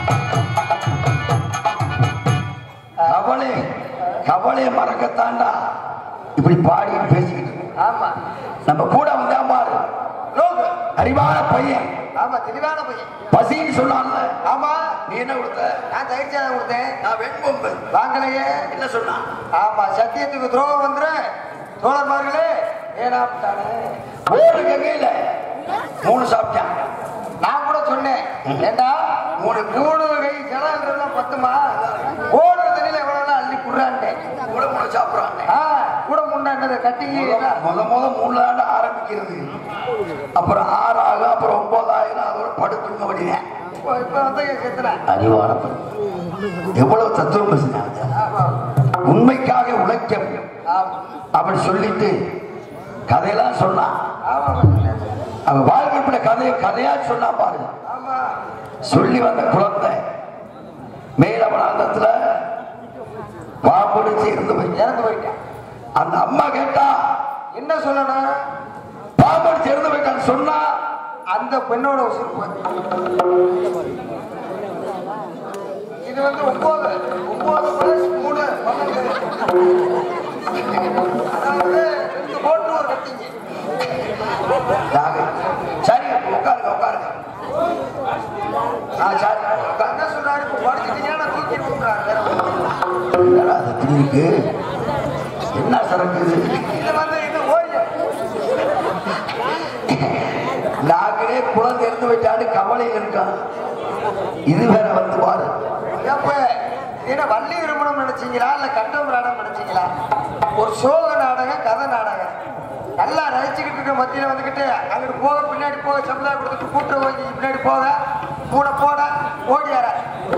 கவலை கவலையை மறக்கத்தாண்டா இப்படி பாடி பேசிக்கிட்டு இருக்கு. ஆமா நம்ம கூட வந்தா பாரு லோகு அறிவான பையன் ஆமா தெளிவான பையன் பசின்னு சொன்னான்ல ஆமா நீ என்ன கொடுத்த நான் தயிர் சாதம் கொடுத்தேன் நான் வெண்பொம்பு வாங்கலையே என்ன சொன்னான் ஆமா சத்தியத்துக்கு துரோகம் வந்துரு தோழர்மார்களே ஏனாப்டானே மூணு கங்கையில மூணு சாப்பிட்டான் நான் கூட சொன்னேன் ஏண்டா மூணு மூணு கை ஜலம் பத்துமா ஓடுற தண்ணியில எவ்வளவு அள்ளி குடுறான்ட்டேன் கூட மூணு சாப்பிடுறான் ஆ கூட முன்னாண்டது கட்டிங்க முத முத மூணு நாள் ஆரம்பிக்கிறது அப்புறம் ஆறாகும் அப்புறம் ஒன்பதாயிரம் அதோட படுத்துங்க அப்படின்னேன் இப்போ இப்போ வந்து செத்துறேன் அறிவான பையன். எவ்வளவு தத்துவம் பேசினாங்க ஆமா உண்மைக்காக உழைக்க ஆமா அப்படி சொல்லிட்டு கதையெல்லாம் சொன்னான் ஆமா அவன் வாழ்க்கைப்பட கதையை கதையா சொன்னா பாருங்க ஆமா சொல்லி வந்த குழந்தை மேலவனாந்தத்துல பாம்புடிச்சு இருந்து போய் இறந்து போயிட்டேன் அந்த அம்மா கேட்டா என்ன சொல்லணும் பாம்புடிச்சு இருந்து போயிட்டான்னு சொன்னா அந்த பெண்ணோட உசுறு போய் இது வந்து ஒன்பது ஒன்பது பிளஸ் மூணு பன்னெண்டு அதாவது ரெண்டு போட்டு ஒரு கட்டிங்க யாரு? சரி உட்காருங்க உட்காருங்க ஆ சரி உட்காருங்க. என்ன சொல்றாரு இப்ப படிச்சுட்டீங்கன்னா தூக்கி விட்டுறாரு வேற ஒண்ணும் இல்ல. என்னடா அது இப்படி இருக்கு என்ன சரக்கு இது இது வந்து இது ஓரியம் நாங்களே குழந்தை இருந்து போயிட்டான்னு கவலையில் இருக்கான் இது வேற வந்து பாரு எப்ப என்ன வள்ளி திருமணம் நினைச்சீங்களா இல்ல கட்டம் நாடகம் நினைச்சீங்களா ஒரு சோக நாடகம் கதை நாடகம் நல்லா ரசிச்சுக்கிட்டு இருக்க மத்தியில வந்துகிட்டு அங்கிட்டு போக பின்னாடி போக சமுதாயம் கொடுத்துட்டு கூட்டுற போய் பின்னாடி போக கூட போட ஓடியார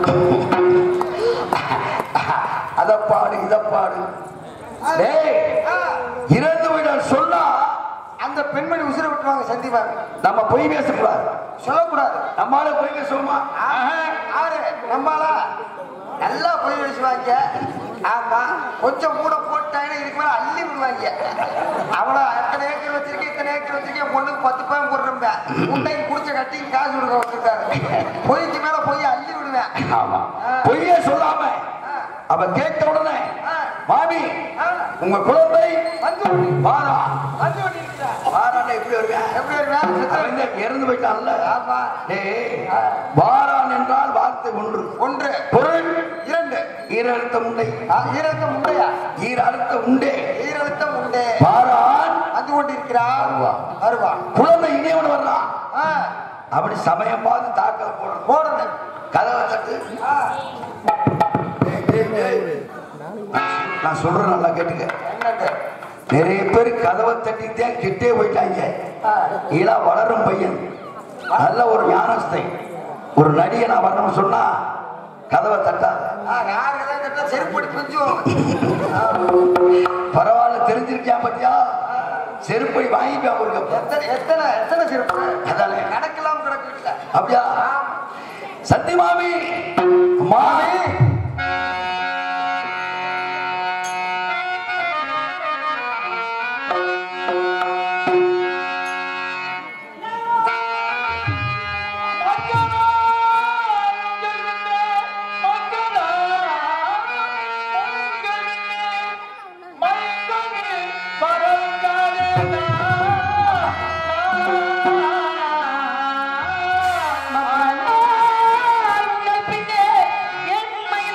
அத பாடு இத பாடு டேய் இறந்து போயிட்டான் சொன்னா அந்த பெண்மணி உசுர விட்டுருவாங்க சந்திப்பாங்க நம்ம பொய் பேசக்கூடாது சொல்லக்கூடாது நம்மளால பொய் பேசுவோமா ஆறு நம்மளா நல்லா போய் பேசுவாங்க ஆமா கொஞ்சம் மூட போட்டாங்கன்னா இதுக்கு மேல அள்ளி விடுவாங்க அவ்வளோ எத்தனை ஏக்கர் வச்சிருக்கேன் இத்தனை ஏக்கர் வச்சிருக்கேன் பொண்ணுக்கு பத்து பயம் போடுறேன் முட்டைக்கு குடிச்ச கட்டி காசு கொடுக்க வச்சிருக்காரு பொய்க்கு மேல போய் அள்ளி விடுவேன் ஆமா பொய்யே சொல்லாம அவ கேட்ட உடனே ஆ, மாமி ஆ, உங்க குழந்தை வந்து விடு, வாரா வந்து விட்டுருக்கா. வாரான்னு எப்படி வருவேன் எப்படி வருவேன் அவன் இந்த இறந்து போயிட்டான்ல ஆமா டேய் வாரான் என்றால் வார்த்தை ஒன்று ஒன்று பொருள் இரண்டு ஈரழுத்த உண்டை ஆ, ஈரழுத்தம் உண்டையா ஈரழுத்த உண்டே ஈரழுத்தம் உண்டே வாரான் வந்து கொண்டிருக்கிறார் வருவான். வருவான் குழந்தை இனியவன் வர்றான் ஆ, அப்படி சமயம் பார்த்து தாக்கல் போடணும் போடுறேன் கதவை தட்டு ஆ, டேய், டேய், டேய். நான் சொல்றேன் நல்லா கேட்டுக்க என்னது நிறைய பேர் கதவை தட்டித்தான் கிட்டே போயிட்டாங்க ஆ, ஈழா வளரும் பையன் நல்ல ஒரு ஞானஸ்தை ஒரு நடிகை நான் வரணும்னு சொன்னா கதவை தட்டாத ஆ, யாருக்கு தான் கேட்டா செருப்படி பிஞ்சும் பரவாயில்ல தெரிஞ்சிருக்கியா பத்தியா செருப்படி வாங்கிப்பேன் ஒரு கப்பு. எத்தனை எத்தனை எத்தனை செருப்பு அதானே. நடக்கலாம் கிடக்கு அப்படியா சத்தியமாமி மாமி உங்கள் பின்னே என்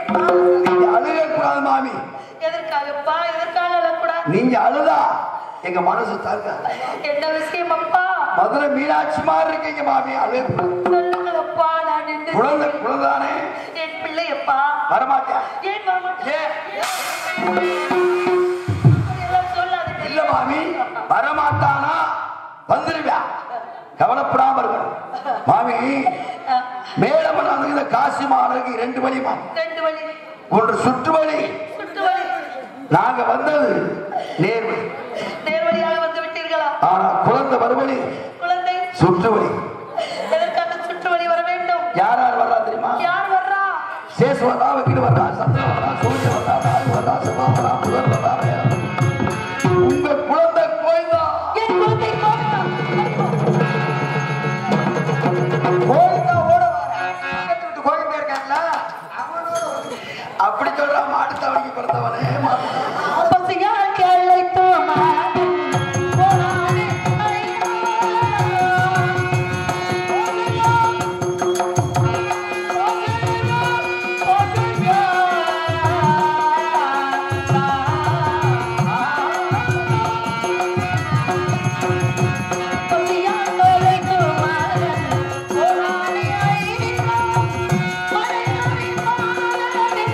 நீங்க அழுக கூடாது மாமி எதற்காகப்பா எதற்காக அழக்கூடாது நீங்க அழுதா எங்க மனசு தாங்க என்ன விஷயம் அப்பா மதுரை மீனாட்சி மாதிரி இருக்கீங்க மாமி அழுக சொல்லுங்களப்பா நான் என்று குழந்தை குழந்தானே என் பிள்ளையப்பா வரமாட்டேன் ஏன் வரமாட்டேன் ஏன் எல்லாம் சொல்லாதீங்க இல்ல மாமி வரமாட்டானா வந்துருவியா கவலைப்படாம இருக்கணும் மாமி மேலமன் அந்த காசி மாநகருக்கு ரெண்டு வழி மாமி ரெண்டு வழி ஒன்று சுற்று வழி சுற்று வழி நாங்க வந்தது நேர்வழி நேர்வழியாக வந்து விட்டீர்களா ஆனா குழந்தை வருவழி குழந்தை சுற்று வழி எதற்காக சுற்று வழி வர வேண்டும் யார் யார் வர்றா தெரியுமா யார் வர்றா சேசு வர்றா வக்கீல் வர்றா சந்திரன் வர்றா சூரியன் வர்றா நாய் வர்றா செவ்வா வர்றா புதன் வர்றா ரேவதி. உங்க குழந்தை கோயில்தான் என் குழந்தை கோவிந்தா கோயிலுக்கா ஓட வர பக்கத்து வீட்டு கோயில் இருக்காங்களா அவனோட ஓடு. அப்படி சொல்றா மாட்டுத்தாவணிக்கு பிறந்தவனே மாட்டு பசியாக்கி அழைத்தோமா போனானே ஐயா. பசியாக்கி அழைத்தோமா போனானே ஐயா. மலையாளி மாறனே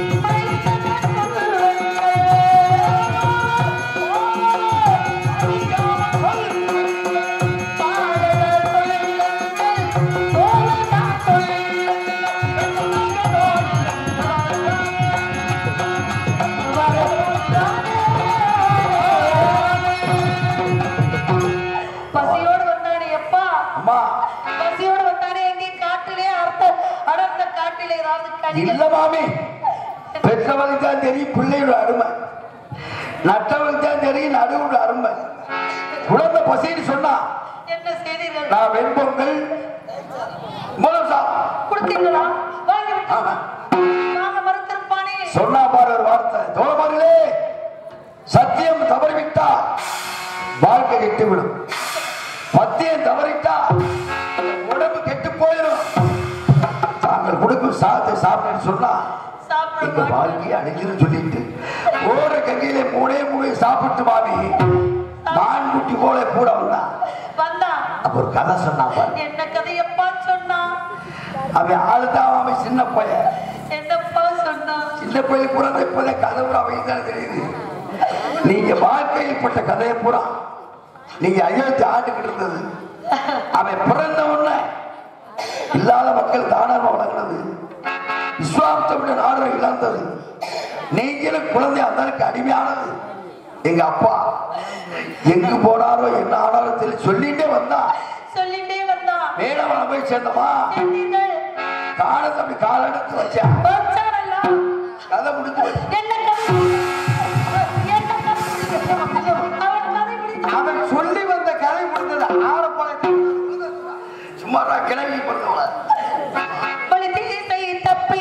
பசியோடு வந்தானே எப்பா அம்மா பசியோடு வந்தானே எங்கே காட்டிலே அர்த்த அடர்ந்த காட்டிலே ஏதாவது கனிகள் இல்ல மாமி பெற்றவனுக்கு தான் தெரியும் பிள்ளையோட அருமை நட்டவனுக்கு தான் தெரியும் நடுவோட அருமை குழந்தை பசின்னு சொன்னா என்ன செய்தீர்கள் நான் வெண்பொங்கல் மூலம் சாப்பிடும் கொடுத்தீங்களா வாங்கி விட்டு ஆமா. நாங்க மறுத்திருப்பானே சொன்னா பாரு ஒரு வார்த்தை தோழமார்களே சத்தியம் தவறிவிட்டா வாழ்க்கை கெட்டுவிடும் பத்தியம் தவறிட்டா உடம்பு கெட்டு போயிடும் தாங்கள் கொடுக்கும் சாதத்தை சாப்பிட்டு சொன்னா சாப்பிட எங்க மாட்டேன். வாழ்க்கையை அழிஞ்சிரும் சொல்லிட்டு ஓர கங்கையில மூணே மூணு சாப்பிட்டு மாமி மான் குட்டி போல கூட வந்தா வந்தா அப்ப ஒரு கதை சொன்னா பாரு என்ன கதையப்பா சொன்னா அவன் ஆளுதான் அவன் சின்ன பையன் என்னப்பா சொன்னா சின்ன பையன் கூட இப்போதே கதை பூரா அவன் தான் தெரியுது நீங்க வாழ்க்கையில் பட்ட கதையை பூரா நீங்க அயோத்தி ஆண்டுகிட்டு இருந்தது அவன் பிறந்த உடனே இல்லாத மக்கள் தானமா வளர்க்கிறது விஸ்வாசத்தோட நாடு இழந்தது நீங்களும் குழந்தை அந்த அடிமையானது எங்க அப்பா எங்கு போனாரோ என்ன ஆனாரோ தெரியல சொல்லிட்டே வந்தா சொல்லிட்டே வந்தா மேடவனை போய் சேர்ந்தமா கேட்டீர்கள் காலத்தை அப்படி கால எடுத்து வச்சா வச்சாரல்ல கதை முடிஞ்சு போச்சு. என்ன கதை என்ன கதை அவன் கதை முடிஞ்சு அவன் சொல்லி வந்த கதை முடிந்தது ஆற போல சும்மா நான் கிளம்பி பிறந்தவள பலி தீசை தப்பி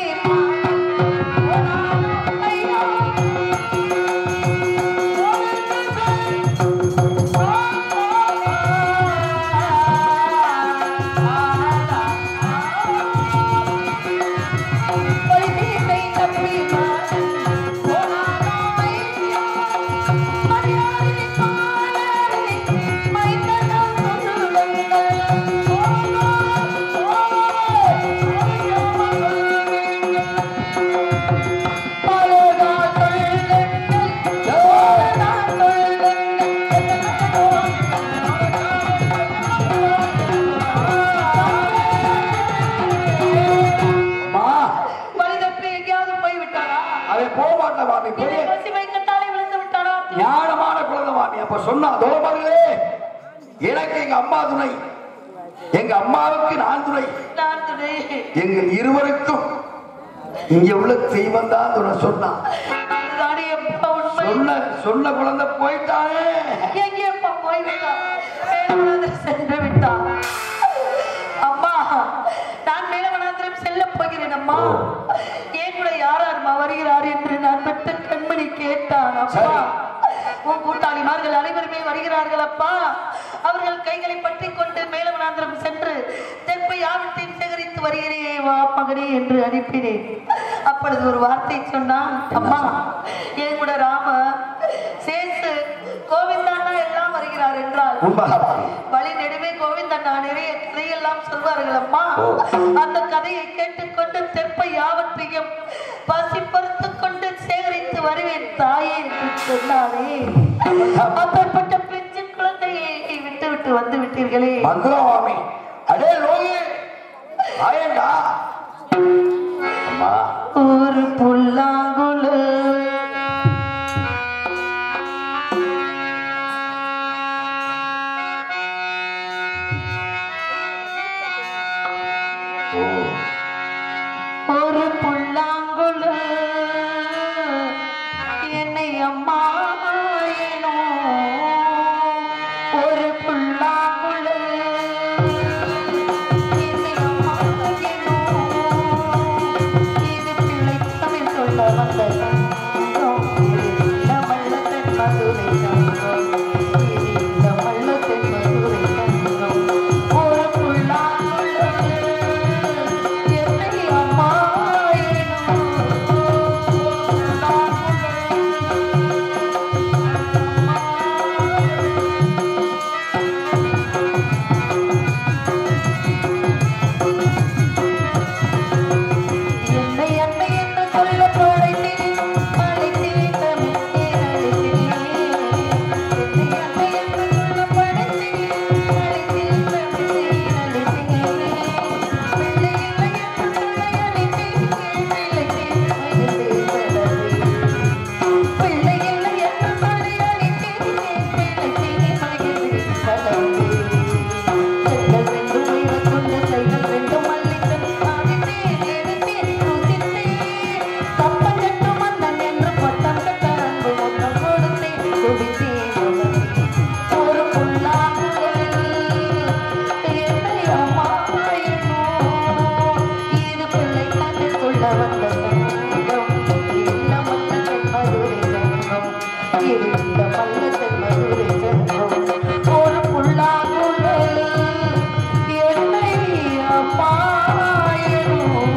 ஐயா பலி தீசை தப்பி அம்மா வழி தப்பி எங்கேயாவது போய் விட்டாரா அவன் போக மாட்டான் மாமி பெரிய பசி வைக்கத்தாலே விழுந்து விட்டாரா ஞானமான குழந்தை மாமி அப்ப சொன்னா தோமர்களே எனக்கு எங்க அம்மா துணை எங்க அம்மாவுக்கு நான் துணை நான் துணை எங்க இருவருக்கும் இங்க உள்ள தெய்வம் தான் துணை சொன்னான் அதுதானே எப்பா உண்மை சொன்ன சொன்ன குழந்தை போயிட்டானே எங்கேப்பா போய் விட்டான் மேலவனாந்திரம் சென்று விட்டான் அம்மா நான் மேலவனாந்திரம் செல்ல போகிறேன் அம்மா ஏன் கூட யார் யாருமா வருகிறார் என்று நான் பெற்ற கண்மணி கேட்டான் அப்பா சரி. உன் கூட்டாளிமார்கள் அனைவருமே வருகிறார்கள் அப்பா அவர்கள் கைகளை பற்றி கொண்டு மேலவனாந்திரம் சென்று தெப்பை யாவற்றையும் சேகரித்து வருகிறேன் வா மகனே என்று அனுப்பினேன் அப்பொழுது ஒரு வார்த்தை சொன்னான் அம்மா என் கூட ராம சேசு கோவிந்தாண்ணா எல்லாம் வருகிறார் என்றால் உண்மைதான் வழி நெடுவே கோவிந்தண்ணா நிறைய கதையெல்லாம் சொல்வார்கள் அம்மா ஓ. அந்த கதையை கேட்டுக்கொண்டு தெப்பை யாவற்றையும் பசி பொறுத்து கொண்டு சேகரித்து வருவேன் தாயே என்று சொன்னாரே அப்பேற்பட்ட பிஞ்சு குழந்தையை விட்டு விட்டு வந்து விட்டீர்களே மந்திரவாமி அடே லோகி ஆயண்டா அம்மா ஒரு புல்லாங்குழல் ஓ ஒரு புல்லாங்குழல் என்னை அம்மா எனும். ஒரு புல்லாங்குழல் என்னை அம்மா எனும். இது பிள்ளை தமிழ் சொல்ல வந்த சங்கம். இது இந்த மல்லத்தின் மதுரை சங்கம். இது இந்த மல்லத்தின் மதுரை சங்கம். ஒரு புல்லாங்குழல் என்னை அம்மா எனும். என்னை அன்னை என்று சொல்ல படைத்தேன் அழைத்தேன் தமிழே அழைத்தேன் என்னை அன்னை என்று சொல்ல படைத்தேன் அழைத்தேன் தமிழே அழைத்தேன் பிள்ளை இல்லை என்று சொல்ல அழைத்தேன் பிள்ளைத்தேன் அழைத்தேன் பிள்ளை இல்லை என்று சொல்லி அழைத்தேன் பிள்ளைத்தேன் அழைத்தேன் செல்கள் ரெண்டும் உயிரத்துண்டு கைகள் ரெண்டும் அள்ளித்தன் ஆடித்தேன் எடுத்தேன் ருசித்தேன் கப்பல் கட்டும் மன்னன் என்று பட்டம் கட்ட அன்பு மொத்தம் கொடுத்தேன் குடித்தேன் உணர்ந்தேன் ஒரு புல்லாங்குழல் என்னை அம்மா என்னும் இது பிள்ளை கண்டு கொள்ள வந்த சங்கம் இல்ல மன்னன் மதுரை சங்கம் இது இந்த மல்லத்தன் மதுரை சங்கம் ஒரு புல்லாங்குழல் என்னை அம்மா என்னும்.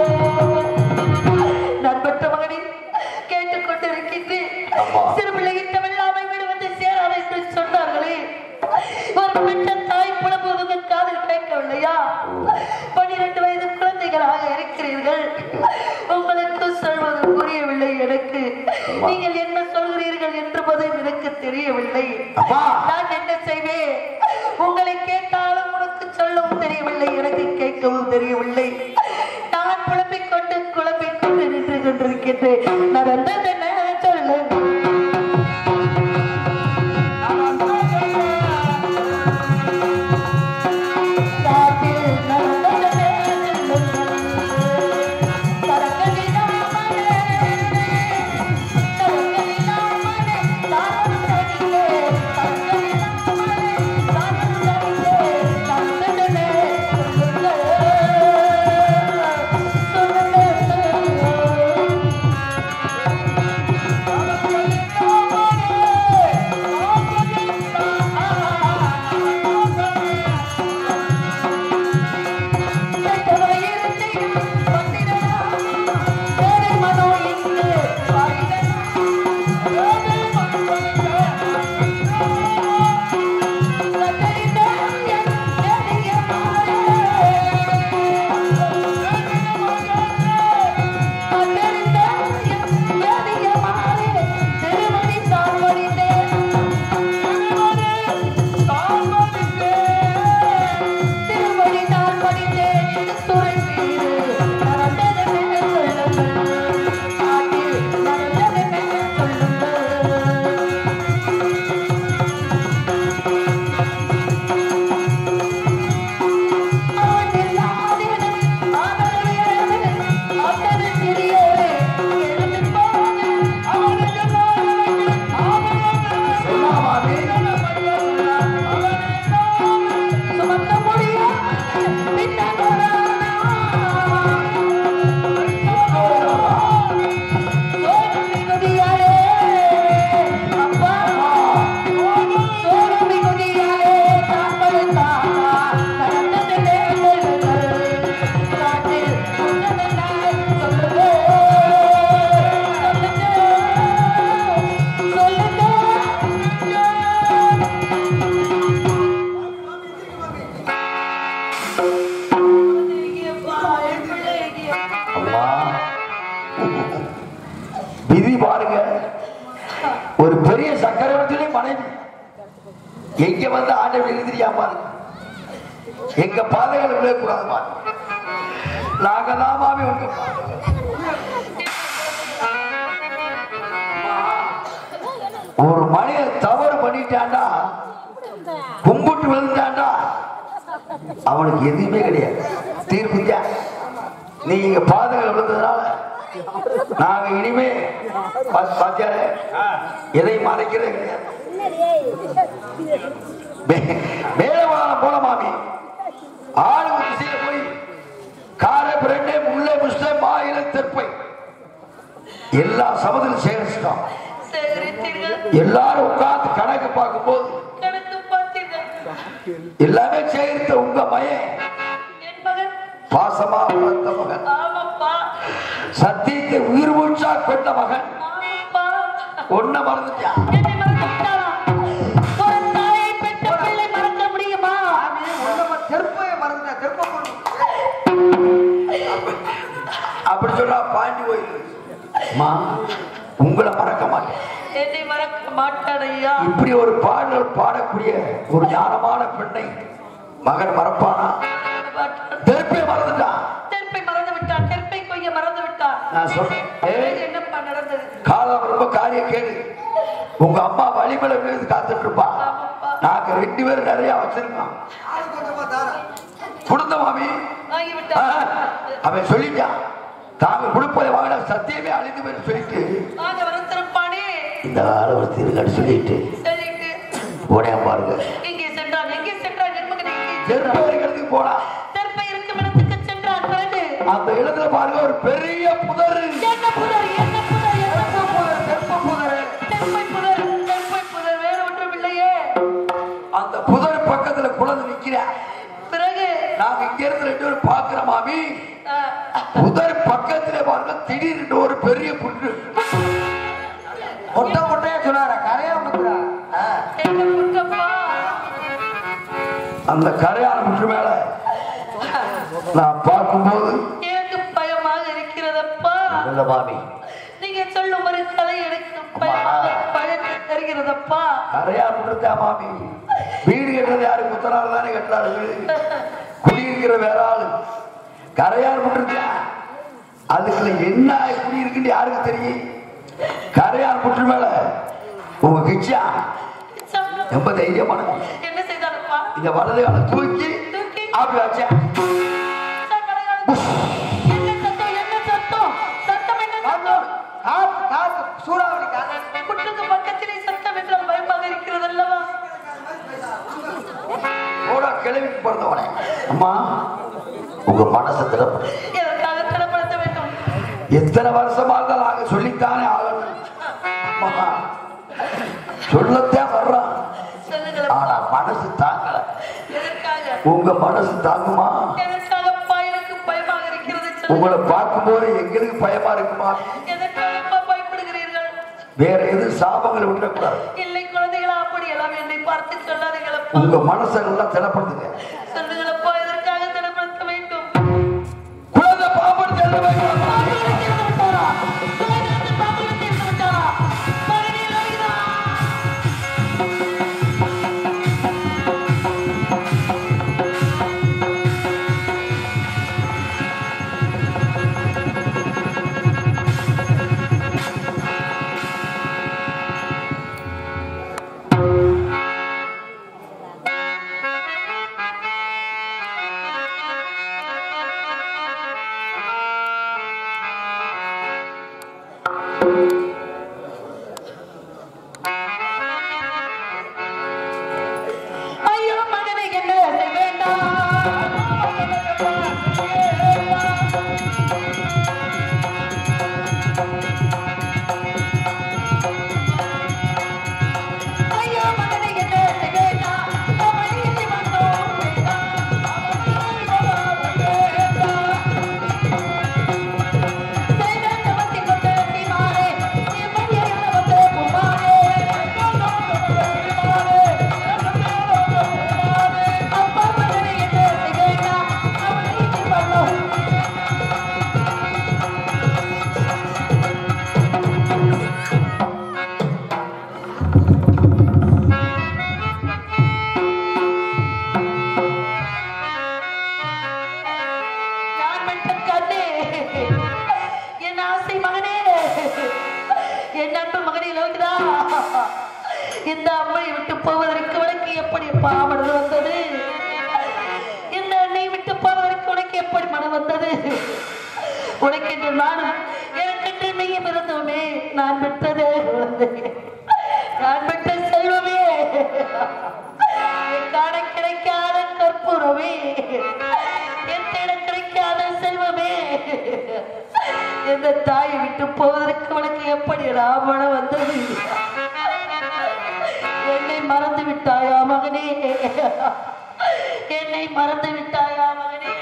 நண்பற்ற மகனே கேட்டுக்கொண்டிருக்கின்றேன் அம்மா. சிறு பிள்ளைகிட்ட வெள்ளாமை வீடு வந்து சேராது என்று சொன்னார்களே ஒரு பெற்ற தாய் புலம்புவது காதில் கேட்கவில்லையா பனிரெண்டு வயது குழந்தைகளாக இருக்கிறீர்கள் உங்களுக்கு சொல்வது புரியவில்லை எனக்கு அம்மா. நீங்கள் என்ன சொல்கிறீர்கள் என்பது எனக்கு தெரியவில்லை அப்பா நான் என்ன செய்வேன் உங்களை கேட்டாலும் உனக்கு சொல்லவும் தெரியவில்லை எனக்கு கேட்கவும் தெரியவில்லை நான் குழம்பிக் கொண்டு குழம்பிக் கொண்டு நின்று கொண்டிருக்கின்றேன் நடந்ததென்ன சொல்லு காட்டில் நடந்ததென்ன சொல்லு. தரங்கடினாமலே, தரங்கடினாமலே, தானம் தனியே, தரங்கடினாமலே, தானம் தனியே, நடந்ததென்ன சொல்லுங்க. சொல்லுங்க. விதி பாருங்க ஒரு பெரிய சக்கரவர்த்தியுடைய மனைவி எங்க வந்து ஆண்டவன் எழுதிரியாமா எங்க பாதைகள் விழக்கூடாதுமா நாங்க தான் மாமி உங்க ஒரு மனிதன் தவறு பண்ணிட்டான்டா கும்பிட்டு விழுந்தான்டா அவனுக்கு எதுவுமே கிடையாது தீர்ப்புச்சா நீங்க பாதைகள் விழுந்ததுனால நாங்க இனிமே பா- பாத்தியாரே எதை மறைக்கிறதே கிடையாது மே- மேலவானம் போல மாமி ஆளு திசையில போய் கார பிரண்டே முல்லை முஸ்லிம் மாயில தெற்பை எல்லா சமதிலும் சேகரிச்சிட்டோம் சேகரித்தீர்கள் எல்லாரும் உட்கார்ந்து கணக்கு பார்க்கும்போது கணக்கு பார்த்தீர்கள் எல்லாமே சேகரித்த உங்க மயன் என் மகன் பாசமா வளர்த்த மகன் ஆமாப்பா சத்தியத்தை உயிர் மூச்சா கொண்ட மகன் ஆமாப்பா ஒன்ன மறந்துட்டான் என்னை மறந்து விட்டாரா? ஒரு தாயை பெற்ற பிள்ளை மறக்க முடியுமா சாமி, ஒண்ணுமா தெருப்பைய மறந்துட்டேன், தெருப்பை கொண்டு அப்படி சொல்றா பாண்டி கோயில் அம்மா உங்களை மறக்க மாட்டேன் என்னை மறக்க மாட்டானையா இப்படி ஒரு பாடல் பாடக்கூடிய ஒரு ஞானமான பெண்ணை மகன் மறப்பானா தெருப்பை மறந்துட்டான் தெருப்பை மறந்து விட்டான் தெருப்பை கொய்ய மறந்து விட்டான் நான் சொல்றேன் ஏய், பிறகு என்னப்பா நடந்தது காலம் ரொம்ப காரியம் கேளு உங்க அம்மா வழிமலை விழுந்து காத்துட்டு இருப்பா நாங்க ரெண்டு பேரும் நிறைய வச்சிருக்கோம் ஆளு கொஞ்சமா தாரம். கொடுத்த மாமி வாங்கி ஆ, விட்டான் அவன் சொல்லிட்டான் தாங்க கொடுப்பதை வாங்கின சத்தியமே அழிந்து போய் சொல்லிட்டு வாங்க வரத்திருப்பானே இந்த ஆளவரத்து இருக்கான்னு சொல்லிட்டு சொல்லிட்டு உடைய பாருங்க எங்கே சென்றான் எங்கே சென்றான் என் மகன் எங்கே செருப்பை இருக்கிறதுக்கு போனா தெருப்பை இருக்கும் இடத்துக்கு சென்றான் பிறகு அந்த இடத்துல பாருங்க ஒரு பெரிய புதரு என்ன புதர் என்ன புதர் என்ன புதர் தெருப்பை புதரு. தெருப்பை புதர் தெருப்பை புதர் வேற ஒன்றும் இல்லையே அந்த புதர் பக்கத்துல குழந்தை நிக்கிற பிறகு நாங்க இங்க இருந்து ரெண்டு பேரும் பாக்குற மாமி அஹ், புதர் பக்கத்துல பாருங்க திடீர்னு ஒரு பெரிய புற்று மொட்டை மொட்டையா சொன்னாரா, கரையா முத்துறா. ஆ. என்ன புற்றப்பா அந்த கரையான புற்று மேல நான் பார்க்கும்போது எனக்கு பயமாக இருக்கிறதப்பா இல்ல மாமி நீங்க சொல்லும் ஒரு கதை எனக்கு பயமாக பயத்தை தருகிறதப்பா கரையா புற்றுதா மாமி வீடு கட்டுறது யாரு குத்தனால தானே கட்டுறாரு வீடு குடியிருக்கிற வேற ஆளு கரையார் புற்றுதா அதுக்குள்ள என்ன குடி இருக்குன்னு யாருக்கு தெரியும் கரையார் புற்று மேல உங்க கிச்சா ரொம்ப தைரியமானது என்ன செய்தானப்பா இந்த வலது காலை தூக்கி தூக்கி அப்படி வச்சேன் என்ன சத்தம் என்ன சத்தம் சத்தம் என்ன சத்தம் காத்து, காத்து, சூறாவளி காத்து. புற்றுக்கு பக்கத்திலே சத்தம் என்றால் பயமாக இருக்கிறது அல்லவா கூட கிளவிக்கு பிறந்தவனே அம்மா உங்க மனசை திறப்படு எதற்காக திடப்படுத்த வேண்டும் எத்தனை வருஷமா இருந்தாலும் நாங்க சொல்லித்தானே ஆகணும் அம்மா சொல்லத்தான் வர்றான் சொல்லுங்கள் ஆனா மனசு தாங்கல எதற்காக உங்க மனசு தாங்குமா எதற்காகப்பா எனக்கு பயமாக இருக்கிறது சொல்லுங்கள். உங்களை பார்க்கும்போது எங்களுக்கு பயமா இருக்குமா எதற்காகப்பா பயப்படுகிறீர்கள் வேற எதுவும் சாபங்களை விட்டுறக்கூடாது இல்லை குழந்தைகளா அப்படி எல்லாம் என்னை பார்த்து சொல்லாதீங்களப்பா உங்க மனசை எல்லாம் திடப்படுத்துங்க சொல்லுங்களப்பா எதற்காக திடப்படுத்த வேண்டும் குழந்தை பாம்பு செல்ல வேண்டும் ஐயோ மகனை என்ன வேண்டாம் ஐயோ மகனை என்ன வேண்டாம் அவனில் வந்தோம் வேண்டாம் செய்த தவத்தை கொண்டு நீ மாறே வலிக்குதா இந்த அம்மை விட்டு போவதற்கு உனக்கு எப்படி பாவடல் வந்தது இந்த அன்னை விட்டு போவதற்கு உனக்கு எப்படி மனம் வந்தது உனக்கென்று நானும் எனக்கென்று நீயும் இருந்தோமே நான் விட்டது நான் விட்ட செல்வமே என் காண கிடைக்காத கற்பூரமே என் தேட கிடைக்காத செல்வமே எந்த தாயை விட்டு போவதற்கு உனக்கு எப்படி ராமணம் வந்தது என்னை மறந்து விட்டாயா மகனே என்னை மறந்து விட்டாயா மகனே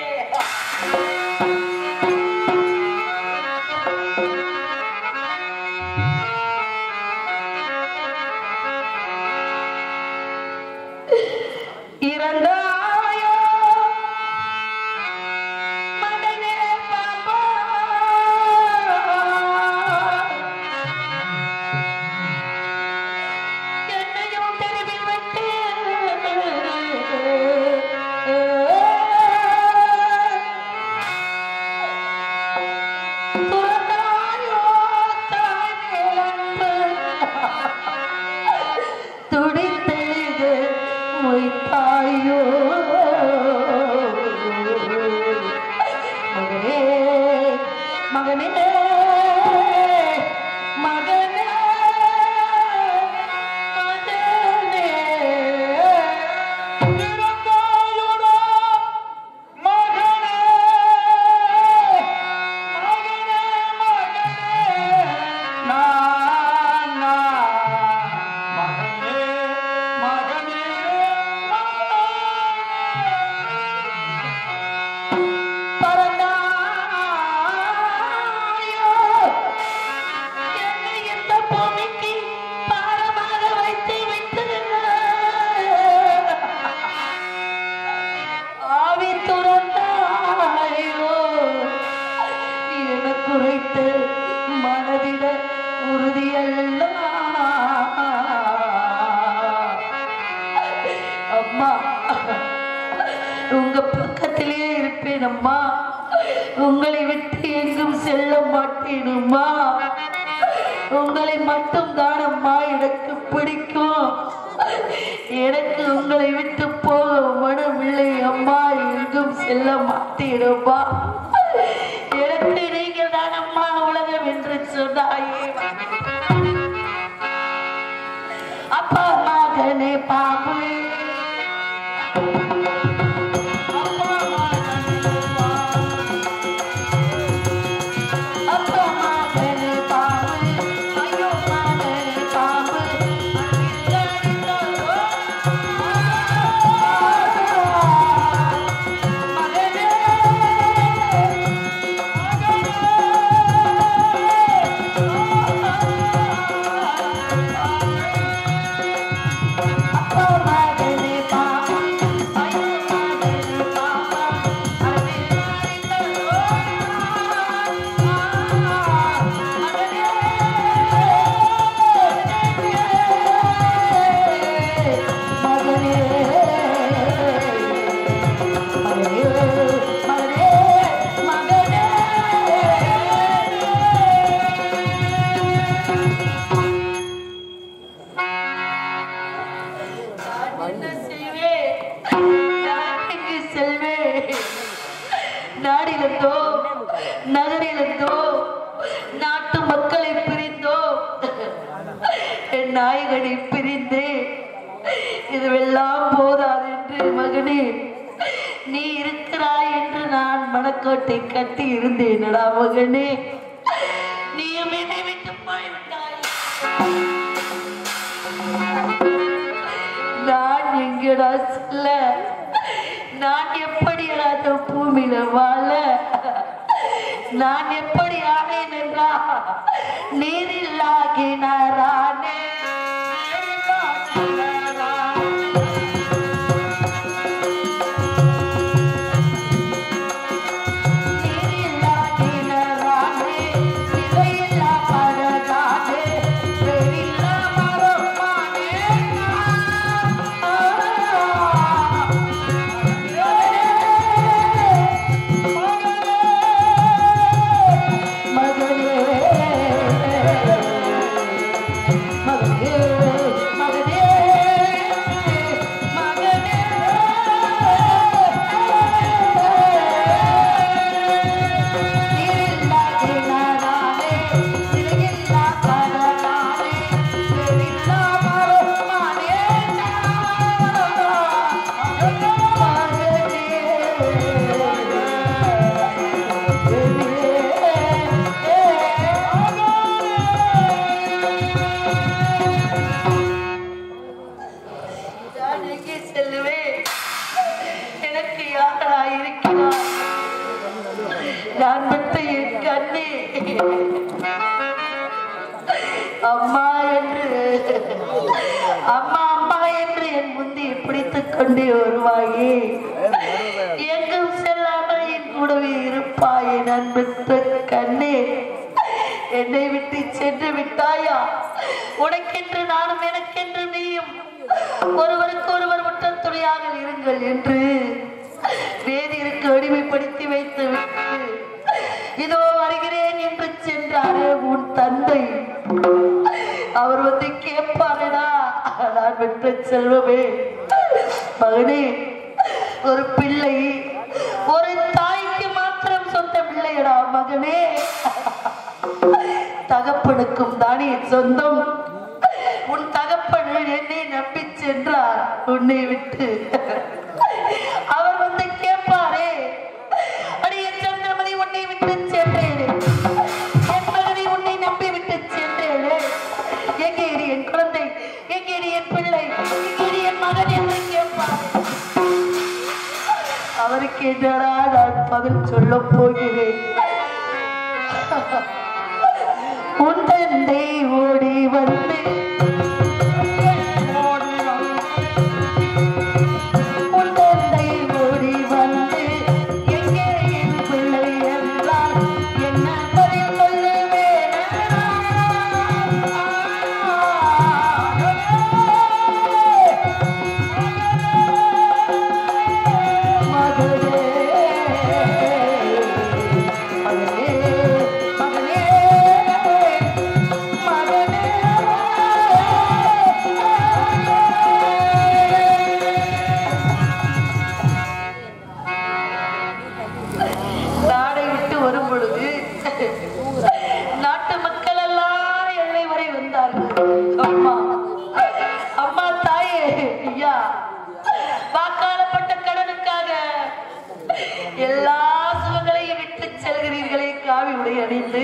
இறந்தாயோ மகனே பாப்பா என்னையும் தெருவில் விட்டு துறந்தாயோ தாய் மேலன்பு துடித்தெழுது மொய்த்தாயோ மகனே மகனே மகனே மகனே இறந்தாயோடா மகனே மகனே மகனே நான் நான் மகனே மகனே பரந்தாயோ என்னை இந்த பூமிக்கு பாரமாக வைத்து விட்டிருந்த ஆவி துறந்தாயோ என குறைத்து மனதிட உறுதியல்ல அம்மா உங்க பக்கத்திலே இருப்பேன் அம்மா உங்களை விட்டு எங்கும் செல்ல மாட்டேன் அம்மா உங்களை மட்டும் தான் அம்மா எனக்கு பிடிக்கும் எனக்கு உங்களை விட்டு போக மனமில்லை அம்மா எங்கும் செல்ல மாட்டேன் அம்மா எனக்கு நீங்கள் தான் அம்மா உலகம் என்று சொன்னாயே அப்பா மகனே பாபு அப்பா மகனே பாபு ஐயோ மகனே பாபு என்ன செய்வேன்? நான் எங்கே செல்வேன்? நாடிலிருந்தோ நகரிலிருந்தோ நாட்டு மக்களை பிரிந்தோ என் நாயகனை பிரிந்து இதுவெல்லாம் போதாது என்று மகனே நீ இருக்கிறாய் என்று நான் மனக்கோட்டை கட்டி இருந்தேனடா மகனே நீயும் என்னை விட்டு போய்விட்டாய் நான் எங்கடா செல்ல நான் எப்படி அந்த பூமியில வாழ நான் எப்படி ஆனேன் என்றா நீரில்லாகினாரானே நீரில்லாகினாரானே இவையில்லா பரதானே பெரில்லா மரமானே மகனே அம்மா என்று அம்மா அம்மா என்று என் முந்தியை பிடித்துக் கொண்டே வருவாயே எங்கும் செல்லாமல் என் கூடவே இருப்பாயே நான் பெற்ற கண்ணே என்னை விட்டு சென்று விட்டாயா உனக்கென்று நானும் எனக்கென்று நீயும் ஒருவருக்கு ஒருவர் முற்றத் துணையாக இருங்கள் என்று வேதியிற்கு அடிமைப்படுத்தி வைத்து விட்டு இதோ வருகிறேன் என்று சென்றாரே உன் தந்தை அவர் வந்து கேட்பாரடா நான் பெற்ற செல்வமே மகனே ஒரு பிள்ளை ஒரு தாய்க்கு மாத்திரம் சொந்த பிள்ளையடா மகனே தகப்பனுக்கும் தானே சொந்தம் உன் தகப்பன் என்னை நம்பி சென்றார் உன்னை விட்டு அவர் வந்து கேட்பாரே அடிய சந்திரமதி உன்னை விட்டு சென்றேனே என் மகனை உன்னை நம்பி விட்டு சென்றேனே எங்கே இரு என் குழந்தை எங்கே இரு என் பிள்ளை எங்கே இரு என் மகன் என்று கேட்பார் அவருக்கு என்னடா நான் பதில் சொல்ல போகிறேன் உன் தந்தை ஓடி வந்து உன் தந்தை ஓடி வந்து எங்கே என் பிள்ளை என்றால் என்ன பதில் சொல்லுவேன் மகளே மகளே மகளே நாடை விட்டு வரும் பொழுது நாட்டு மக்கள் எல்லாம் எல்லை வரை வந்தார்கள் அம்மா அம்மா தாயே ஐயா வாக்காளப்பட்ட கடனுக்காக எல்லா சுகங்களையும் விட்டு செல்கிறீர்களே காவி உடை அணிந்து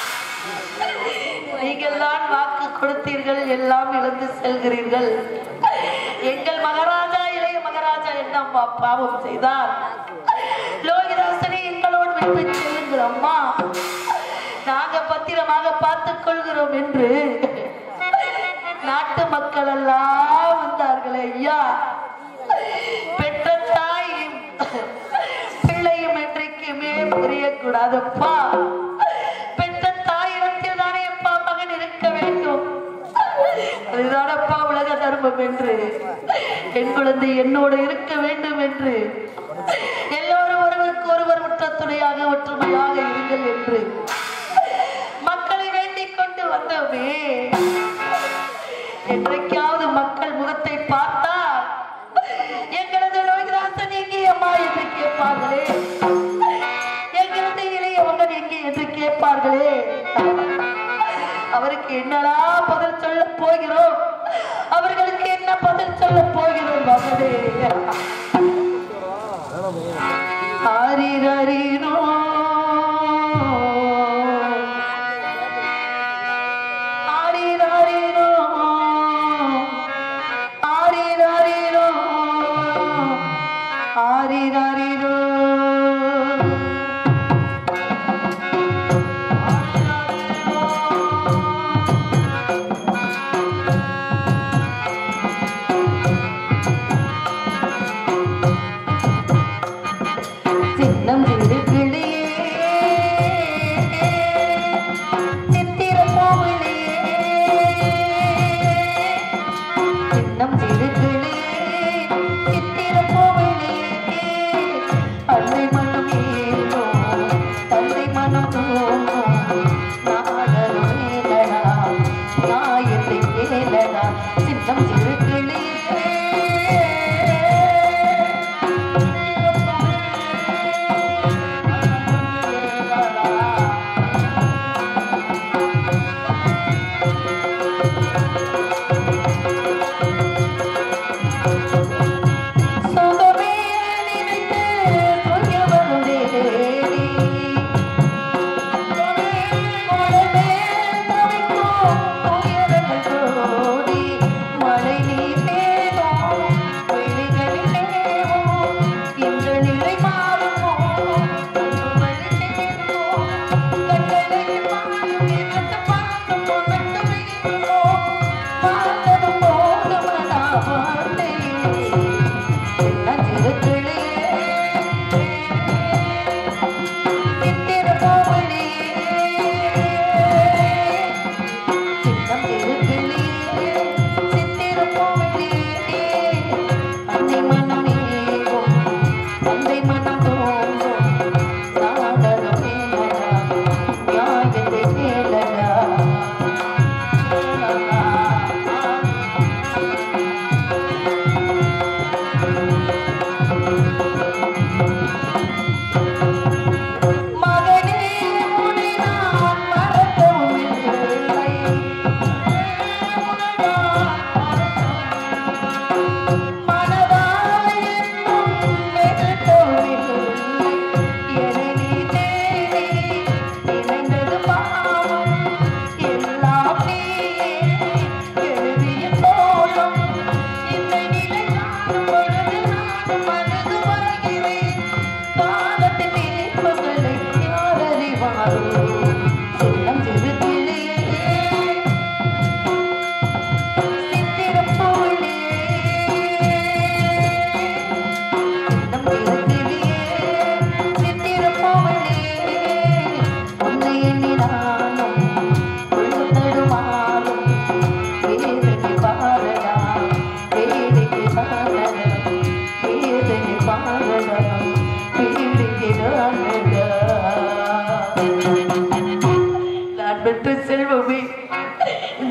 நீங்கள் தான் வாக்கு கொடுத்தீர்கள் எல்லாம் இழந்து செல்கிறீர்கள் எங்கள் மகாராஜா இளைய மகாராஜா என்ன அம்மா பாவம் செய்தார் லோகிதாசனை எங்களோடு விட்டு செல்லுங்கள் அம்மா நாங்க பத்திரமாக பார்த்துக் கொள்கிறோம் என்று நாட்டு மக்கள் எல்லாம் வந்தார்களே ஐயா பெற்ற தாயும் பிள்ளையும் என்றைக்குமே புரியக்கூடாதப்பா பெற்ற தாயிடத்தில் தானே அப்பா மகன் இருக்க வேண்டும் அதுதானப்பா உலக தர்மம் என்று என் குழந்தை என்னோடு இருக்க வேண்டும் என்று எல்லோரும் ஒருவருக்கு ஒருவர் உற்ற துணையாக ஒற்றுமையாக இருங்கள் என்று மக்களை வேண்டிக் கொண்டு வந்தோமே என்றைக்காவது மக்கள் முகத்தை பார்த்தால் எங்களது லோகிதாசன் எங்கே அம்மா என்று கேட்பார்களே எங்களது இளைய மகன் எங்கே என்று கேட்பார்களே அவருக்கு என்னடா பதில் சொல்ல போகிறோம் அவர்களுக்கு என்ன பதில் சொல்ல போகிறோம் மகனே ஆரிரரிரோ ஆரிரரிரோ ஆரிரரிரோ ஆரிரரிரோ சின்னம் சிறு கிளியே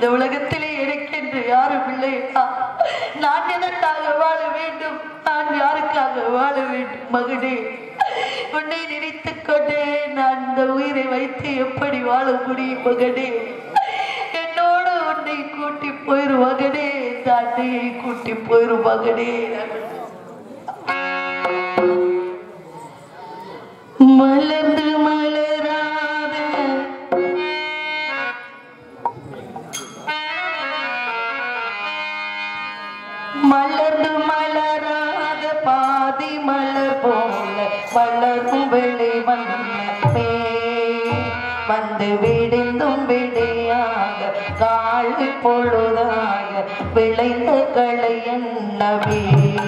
இந்த உலகத்திலே எனக்கென்று யாரும் இல்லையா நான் எதற்காக வாழ வேண்டும் நான் யாருக்காக வாழ வேண்டும் மகனே உன்னை நினைத்துக் கொண்டே நான் இந்த உயிரை வைத்து எப்படி வாழ முடியும் மகனே என்னோடு உன்னை கூட்டி போயிரு மகனே இந்த அன்னையை கூட்டி போயிரு மகனே மலர்ந்து மலராத மலர்ந்து மலராத பாதி மலர் போல வளரும் வெளி வண்ணமே வந்து விடிந்தும் விடையாக காலை பொழுதாக விளைந்த களை என்னவே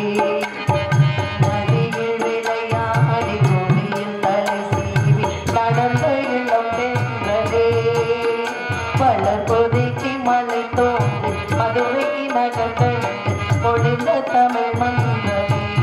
நதியில் விளையாடி கொடியில் தலை சீவி நடந்த இளம் தென்றலே வளர் பொதுக்கி மலை தோன்றி மதுரை நகர்ந்து பொழிந்த தமிழ் மன்றமே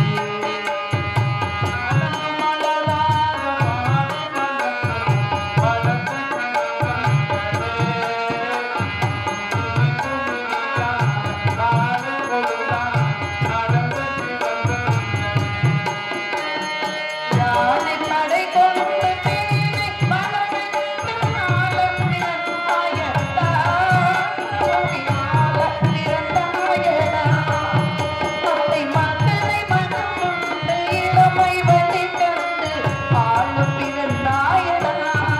யானை படை கொண்ட தேவி மனமென்று நாளும் பிறந்தாயடா. கோவிலால பிறந்தாயடா. அத்தை மக்களை மனம் கொண்டு இளமை வழி கண்டு ஆளு பிறந்தாயடா.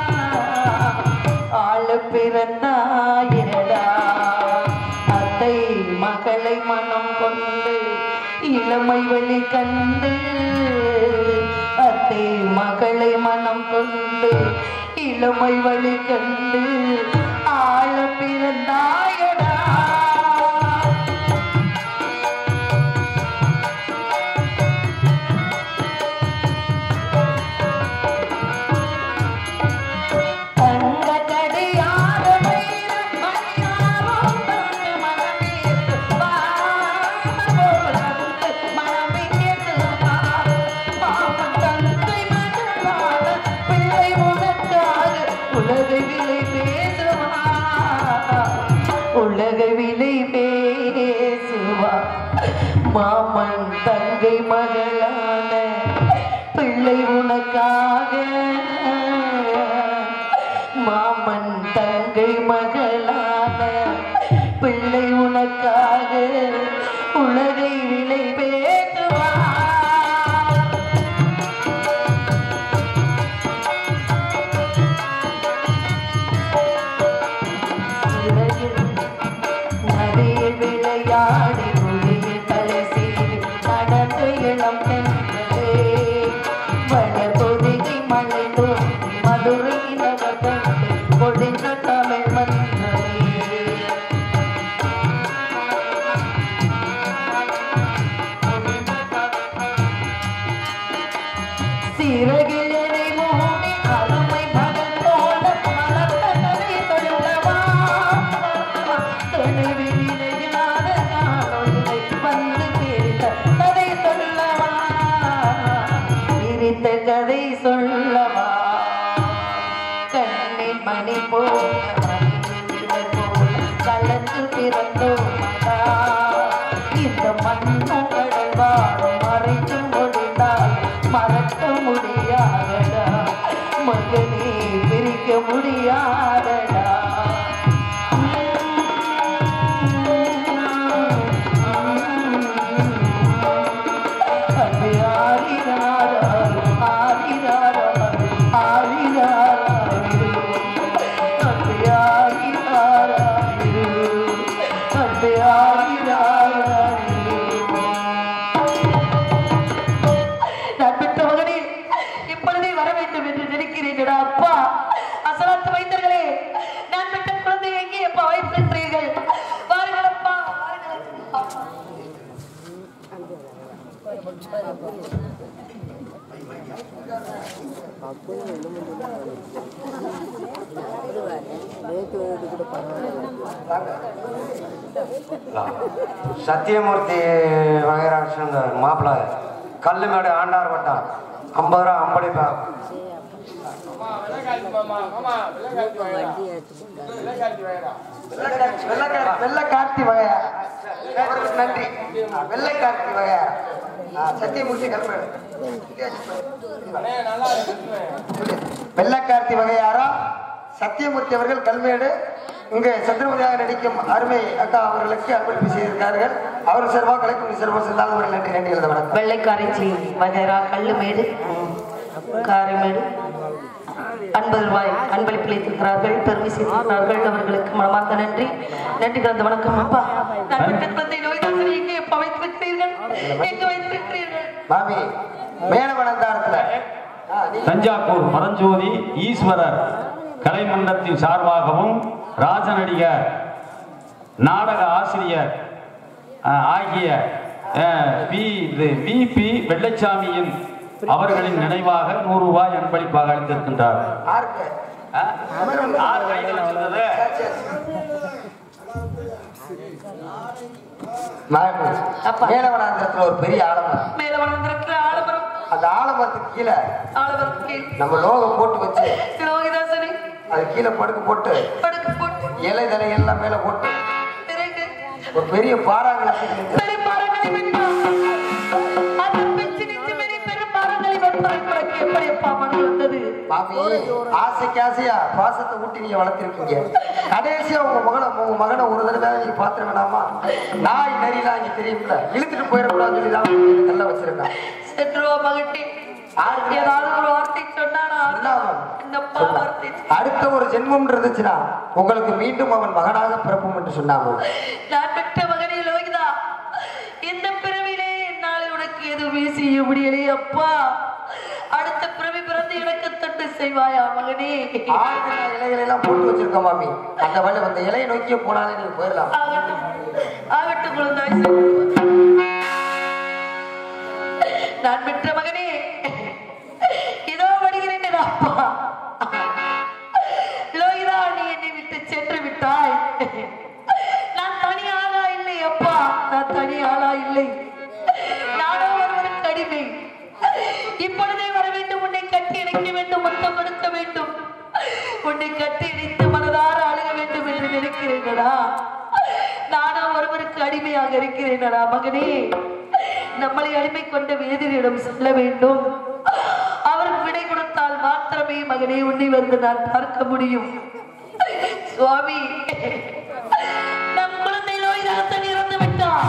ஆளு பிறந்தாயடா. அத்தை மகளை மனம் கொண்டு இளமை வழி கண்டு அத்தை மகளை மனம் கொண்டு இளமை வழி கண்டு ஆள பிறந்தாயடா தங்க கடியாத மயிலும் மணியாரும் தந்து மனமேத்து வா. போலந்து மனமேத்து வா. பாவம் தந்தை மகனான பிள்ளை உனக்காக உலகை விலை பேசுவா உலகை விலை பேசுவா மாமன் தங்கை மகளான பிள்ளை உனக்காக மாமன் தங்கை மகளான பிள்ளை உனக்காக உலகை விலை பேசுவா நதியில் விளையாடி குடியில் தலை சீவி நடந்து இளம் தென்றலே வளர் பொதிகை மலை தோன்றி மதுரை நகர் கண்டு பொழிந்த தமிழ் மன்றமே சிறகில் என்னை மூடி அருமை மகனோட மலர்ந்த கதை சொல்லவா தொலைவில் இணையில்லாத காணொளியை வந்து பிரித்த கதை சொல்லவா பிரித்த கதை சொல்லவா கண்ணின் மணி போல மணிவிரல் போல கலந்து பிறந்தோமடா இந்த மண்ணும் கடல் வாழும் மறைத்து முடிந்தால் மறக்க முடியாதடா மகனே பிரிக்க முடியாதடா அன்பே ஆரிராரா, ஆரிராரா, ஆரிராரா, அன்பே ஆரிராரா, அன்பே ஆரிராரா. நான் பெற்ற மகனே இப்பொழுதே வர வேண்டும் என்று நினைக்கிறீர்களா அப்பா அசலாத்து வைத்தர்களே நான் பெற்ற குழந்தை எங்கே அப்பா வைத்திருக்கிறீர்கள் வாருங்கள் அப்பா வாருங்கள் அப்பா. சத்தியமூர்த்தி வகைராட்சன் மாப்பிள்ள கல்லுமேடு ஆண்டார் வட்டம் ஐம்பது ரூபா ஐம்படிப்பா வெள்ளக்கார வெள்ளக்கார்த்தி வகையா அவருக்கு நன்றி ஆ, வெள்ளைக்கார்த்தி வகையா ஆ, சத்தியமூர்த்தி கல்பேடு வெள்ளக்கார்த்தி வகையாரா சத்தியமூர்த்தி அவர்கள் கல்மேடு இங்கு சந்திரமதியாக நடிக்கும் அருமை அக்கா அவர்களுக்கு அன்பளிப்பு செய்திருக்கிறார்கள் அவர் சார்பாக கலைக்குமி சார்பாக சென்றால் அவர்கள் நன்றி நன்றி எழுத வணக்கம் வெள்ளைக்காரிச்சி வகைரா கல்லுமேடு காரைமேடு ஐம்பது ரூபாய் அன்பளிப்பில் இருக்கிறார்கள் பெருமை செய்திருக்கிறார்கள் அவர்களுக்கு மனமார்ந்த நன்றி நன்றி கலந்த வணக்கம் அப்பா நான் விட்ட குழந்தை நோய்தாசனை எங்கே அப்பா வைத்து வைக்கிறீர்கள் எங்க வைத்திருக்கிறீர்கள் மாமி மேலவனந்தாரத்துல ஆ, நீ- தஞ்சாவூர் பரஞ்சோதி ஈஸ்வரர் கலைமன்றத்தின் சார்பாகவும் ராஜநடிகர் நாடக ஆசிரியர் அஹ், ஆகிய அஹ், பி இது பிபி வெள்ளச்சாமியின் அவர்களின் நினைவாக நூறு ரூபாய் அன்பளிப்பாக அளித்திருக்கின்றார் ஆர்க்கு அஹ், யார் கையில் வச்சிருந்தது? அப்பா. மேலவனாந்திரத்துல ஒரு பெரிய ஆலமரம் மேல வளர்ந்திருக்கிற ஆலமரம் அந்த ஆலமரத்துக்கு கீழே ஆலமரத்துக்கு நம்ம லோகம் போட்டு வச்சு லோகிதாசனை அது கீழே படுக்க போட்டு படுக்க போட்டு இலை தலை எல்லாம் மேல போட்டு பிறகு ஒரு பெரிய பாறாங்களை பெரிய பாறைகளை வெட்டான். அது பிச்சு நின்று பெரிய பெரும் பாறைகளை வெட்டான். உனக்கு எப்படி அப்பா மனம் வந்தது? மாமி ஆசைக்கு ஆசையா பாசத்தை ஊட்டி நீங்க வளர்த்திருக்கீங்க கடைசியா உங்க மகனை உங்க மகனை ஒரு தடவை நீங்க பாத்திர வேணாமா நாய் நரிலாம் இங்க தெரியும்ல இழுத்துட்டு போயிடக்கூடாதுன்னு சொல்லி தான் உங்களுக்கு கல்ல வச்சிருக்கான் சென்று வா மகட்டே. ஏதாவது ஒரு வார்த்தை சொன்னானா? சொன்னாவன். என்னப்பா வார்த்தை? அடுத்த ஒரு ஜென்மம் இருந்துச்சுன்னா உங்களுக்கு மீண்டும் அவன் மகனாக பிறப்பும் என்று சொன்னாங்க நான் பெற்ற மகனே லோகிதா இந்த பிறவிலே என்னால் உனக்கு எதுவுமே செய்ய முடியலையே அப்பா அடுத்த பிறவி பிறந்து எனக்கு தொண்டு செய்வாயா மகனே ஆறு இலைகளை எல்லாம் போட்டு வச்சிருக்க மாமி அந்த வழி அந்த இலையை நோக்கியே போனாலே நீங்க போயிடலாம் ஆகட்டும் ஆகட்டும் குழந்தாய் சென்று நான் பெற்ற மகனே இதோ வருகிறேன் அப்பா லோகிதா நீ என்னை விட்டு சென்று விட்டாய் நான் தனி ஆளா இல்லை அப்பா நான் தனி ஆளா இல்லை நானோ ஒருவருக்கு அடிமை இப்பொழுதே வர வேண்டும் உன்னை கட்டி இணைக்க வேண்டும் மொத்தம் கொடுக்க வேண்டும் உன்னை கட்டி இணைத்து மனதார அழுக வேண்டும் என்று நினைக்கிறேனடா நானோ ஒருவருக்கு அடிமையாக இருக்கிறேனடா மகனே நம்மளை அடிமை கொண்ட வேதிரியிடம் சொல்ல வேண்டும் அவருக்கு விடை கொடுத்தால் மாத்திரமே மகனே உன்னை வந்து நான் பார்க்க முடியும் சுவாமி நம் குழந்தை நோய்தாசன் இறந்து விட்டான்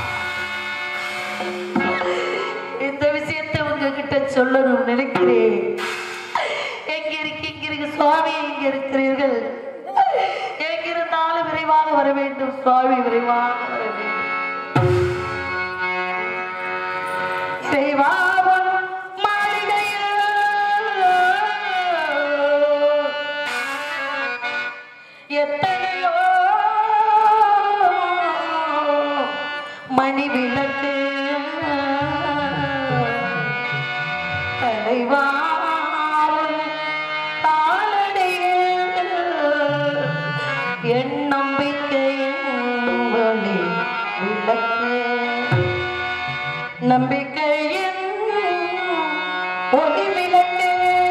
இந்த விஷயத்தை உங்ககிட்ட சொல்லணும் நினைக்கிறேன் எங்க இருக்கீங்க சுவாமி எங்க இருக்கிறீர்கள் எங்கிருந்தாலும் விரைவாக வர வேண்டும் சுவாமி விரைவாக வர வேண்டும் இறைவாவன் மாளிகையில் எத்தனையோ மணி விளக்கு தலைவாரும் காலடியில் என் நம்பிக்கையின் ஒளி விளக்கு நம்பிக்கையின் ஒளி விளக்கு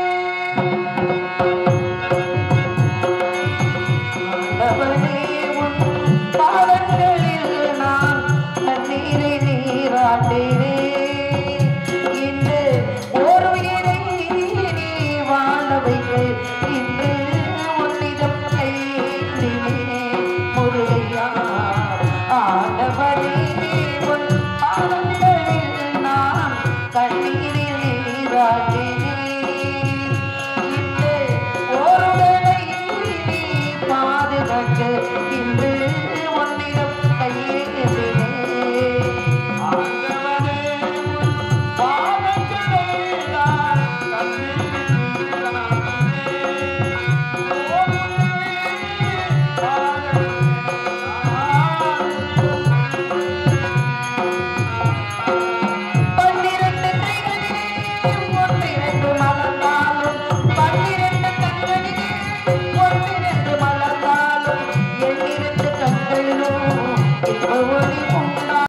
ஆண்டவனே, உன் பாதங்களில் நான் கண்ணீரை நீராட்டினேன். இன்று ஒரு உயிரை நீ வாழ வைத்து, இன்று உன்னிடம் கையேந்தினேன். முருகையா, ஆண்டவனே, உன் பாதங்களில் நான் கண்ணீரை நீராட்டினேன். இன்று ஒரு வேளையில் நீ பாதுகாக்க இன்று உன்னிடம் கையேந்தினேன். ஆண்டவனே, உன் பாதங்களில் நான் பன்னிரண்டு கைகளிலே ஒன்றிரண்டு மலர்ந்தாலும் பன்னிரண்டு கண்களிலே ஒன்றிரண்டு மலர்ந்தாலும்